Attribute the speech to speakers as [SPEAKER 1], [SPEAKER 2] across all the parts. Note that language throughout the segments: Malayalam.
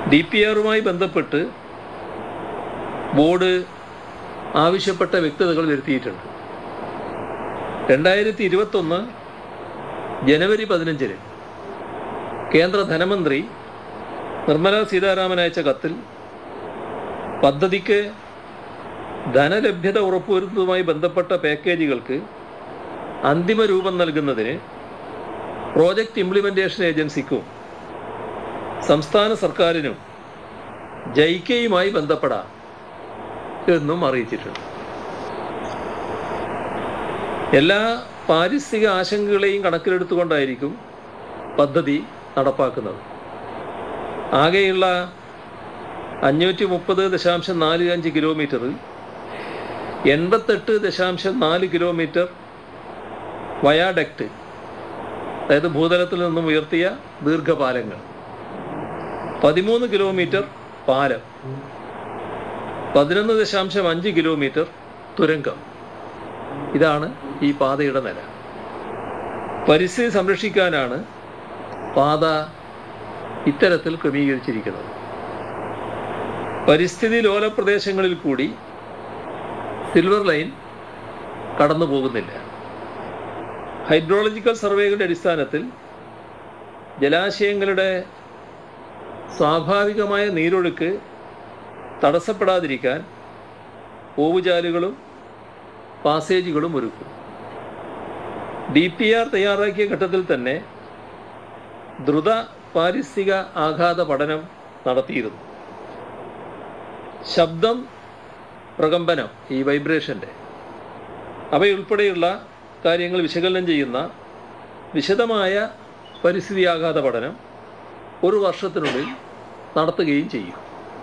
[SPEAKER 1] ഡി പി ആറുമായി ബന്ധപ്പെട്ട് ബോർഡ് ആവശ്യപ്പെട്ട വ്യക്തതകൾ വരുത്തിയിട്ടുണ്ട് രണ്ടായിരത്തി ഇരുപത്തൊന്ന് ജനുവരി പതിനഞ്ചിന് കേന്ദ്ര ധനമന്ത്രി നിർമ്മല സീതാരാമൻ അയച്ച കത്തിൽ പദ്ധതിക്ക് ധനലഭ്യത ഉറപ്പുവരുത്തുന്നതുമായി ബന്ധപ്പെട്ട പാക്കേജുകൾക്ക് അന്തിമ രൂപം നൽകുന്നതിന് പ്രോജക്റ്റ് ഇംപ്ലിമെൻറ്റേഷൻ ഏജൻസിക്കും സംസ്ഥാന സർക്കാരിനും ജൈക്കയുമായി ബന്ധപ്പെടാം എന്നും അറിയിച്ചിട്ടുണ്ട് എല്ലാ പാരിസ്ഥിതിക ആശങ്കകളെയും കണക്കിലെടുത്തുകൊണ്ടായിരിക്കും പദ്ധതി നടപ്പാക്കുന്നത് ആകെയുള്ള അഞ്ഞൂറ്റി മുപ്പത് ദശാംശം നാല് അഞ്ച് കിലോമീറ്ററിൽ എൺപത്തെട്ട് ദശാംശം നാല് കിലോമീറ്റർ വയാഡക്റ്റ് അതായത് ഭൂതലത്തിൽ നിന്നും ഉയർത്തിയ ദീർഘപാലങ്ങൾ പതിമൂന്ന് കിലോമീറ്റർ പാലം പതിനൊന്ന് ദശാംശം അഞ്ച് കിലോമീറ്റർ തുരങ്കം ഇതാണ് ഈ പാതയുടെ നില പരിസ്ഥിതി സംരക്ഷിക്കാനാണ് പാത ഇത്തരത്തിൽ ക്രമീകരിച്ചിരിക്കുന്നത് പരിസ്ഥിതി ലോല പ്രദേശങ്ങളിൽ കൂടി സിൽവർ ലൈൻ കടന്നു പോകുന്നില്ല ഹൈഡ്രോളജിക്കൽ സർവേകളുടെ അടിസ്ഥാനത്തിൽ ജലാശയങ്ങളുടെ സ്വാഭാവികമായ നീരൊഴുക്ക് തടസ്സപ്പെടാതിരിക്കാൻ ഓവുചാലുകളും പാസേജുകളും ഒരുക്കും ഡി പി ആർ തയ്യാറാക്കിയ ഘട്ടത്തിൽ തന്നെ ദ്രുത പാരിസ്ഥിതിക ആഘാത പഠനം നടത്തിയിരുന്നു ശബ്ദം പ്രകമ്പനം ഈ വൈബ്രേഷൻ്റെ അവയുൾപ്പെടെയുള്ള കാര്യങ്ങൾ വിശകലനം ചെയ്യുന്ന വിശദമായ പരിസ്ഥിതി ആഘാത പഠനം ഒരു വർഷത്തിനുള്ളിൽ നടത്തുകയും ചെയ്യും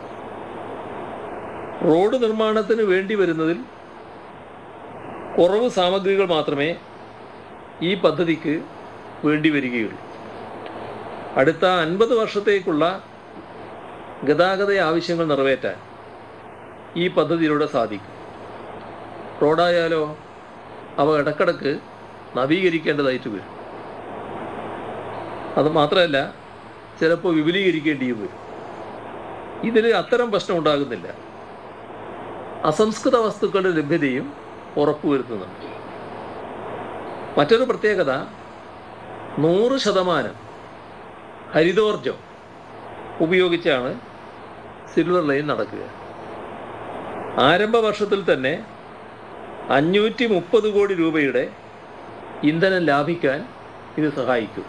[SPEAKER 1] റോഡ് നിർമ്മാണത്തിന് വേണ്ടി വരുന്നതിൽ കുറവ് സാമഗ്രികൾ മാത്രമേ ഈ പദ്ധതിക്ക് വേണ്ടി വരികയുള്ളൂ അടുത്ത അൻപത് വർഷത്തേക്കുള്ള ഗതാഗത ആവശ്യങ്ങൾ നിറവേറ്റാൻ ഈ പദ്ധതിയിലൂടെ സാധിക്കും റോഡായാലോ അവ ഇടക്കിടക്ക് നവീകരിക്കേണ്ടതായിട്ട് വരും അത് മാത്രമല്ല ചിലപ്പോൾ വിപുലീകരിക്കേണ്ടിയും വരും ഇതിൽ അത്തരം പ്രശ്നം ഉണ്ടാകുന്നില്ല അസംസ്കൃത വസ്തുക്കളുടെ ലഭ്യതയും ഉറപ്പുവരുത്തുന്നുണ്ട് മറ്റൊരു പ്രത്യേകത നൂറ് ശതമാനം ഹരിതോർജം ഉപയോഗിച്ചാണ് സിൽവർ ലൈൻ നടക്കുക ആരംഭ വർഷത്തിൽ തന്നെ അഞ്ഞൂറ്റി മുപ്പത് കോടി രൂപയുടെ ഇന്ധനം ലാഭിക്കാൻ ഇത് സഹായിക്കും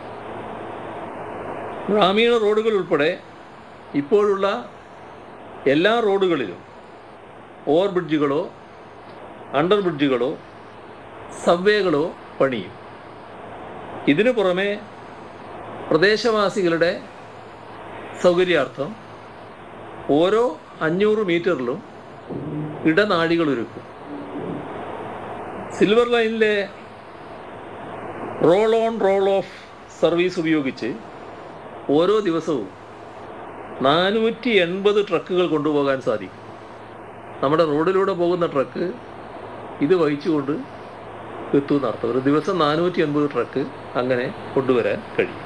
[SPEAKER 1] ഗ്രാമീണ റോഡുകൾ ഉൾപ്പെടെ ഇപ്പോഴുള്ള എല്ലാ റോഡുകളിലും ഓവർ ബ്രിഡ്ജുകളോ അണ്ടർ ബ്രിഡ്ജുകളോ സബ്വേകളോ പണിയും ഇതിനു പുറമെ പ്രദേശവാസികളുടെ സൗകര്യാർത്ഥം ഓരോ അഞ്ഞൂറ് മീറ്ററിലും ഇടനാഴികൾ ഒരുക്കും സിൽവർ ലൈനിലെ roll on roll off service ഉപയോഗിച്ച് ഓരോ ദിവസവും നാനൂറ്റി എൺപത് ട്രക്കുകൾ കൊണ്ടുപോകാൻ സാധിക്കും നമ്മുടെ റോഡിലൂടെ പോകുന്ന ട്രക്ക് ഇത് വഹിച്ചുകൊണ്ട് എത്തുമെന്നർത്ഥം ഒരു ദിവസം നാനൂറ്റി എൺപത് ട്രക്ക് അങ്ങനെ കൊണ്ടുവരാൻ കഴിയും